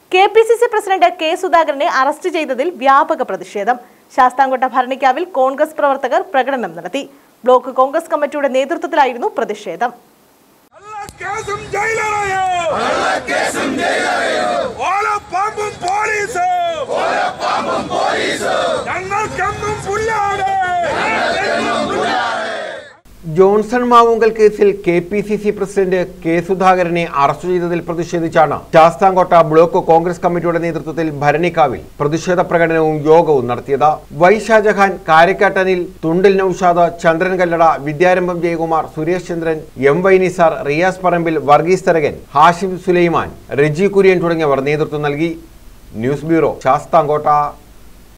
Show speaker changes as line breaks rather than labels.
K P C C president K സുധാകരനെ arrest ചെയ്തതിൽ വ്യാപക പ്രതിഷേധം ശാസ്താംകോട്ട ഭരണിക്കാവിൽ കോൺഗ്രസ് പ്രവർത്തകർ പ്രകടനം നടത്തി ബ്ലോക്ക് കോൺഗ്രസ് കമ്മിറ്റിയുടെ നേതൃത്വത്തിലായിരുന്നു പ്രതിഷേധം
കേസും ജയിലറയോ ഓലപ്പാമ്പും പോലീസും ഞങ്ങൾക്കെന്നും പുല്ലാണ്
ജോൺസൺ മാവുങ്കൽ കേസിൽ K P C C president K സുധാകരനെ അറസ്റ്റ് ചെയ്തതിൽ പ്രതിഷേധിച്ചാണ് ശാസ്താംകോട്ട ബ്ലോക്ക് കോൺഗ്രസ് കമ്മിറ്റിയുടെ നേതൃത്വത്തിൽ ഭരണിക്കാവിൽ പ്രതിഷേധ പ്രകടനവും യോഗവും നടത്തിയത് വൈ ഷാജഹാൻ കാരക്കാട്ടനിൽ തുണ്ടിൽ നൌഷാദ് ചന്ദ്രൻ കല്ലട വിദ്യാരംഭം ജയകുമാർ സുരേഷ് ചന്ദ്രൻ എം വൈ നിസാർ റിയാസ് പറമ്പിൽ വർഗീസ് തരകൻ ഹാഷിം സുലൈമാൻ റെജി കുര്യൻ തുടങ്ങിയവർ നേതൃത്വം നൽകി ന്യൂസ് ബ്യൂറോ ശാസ്താംകോട്ട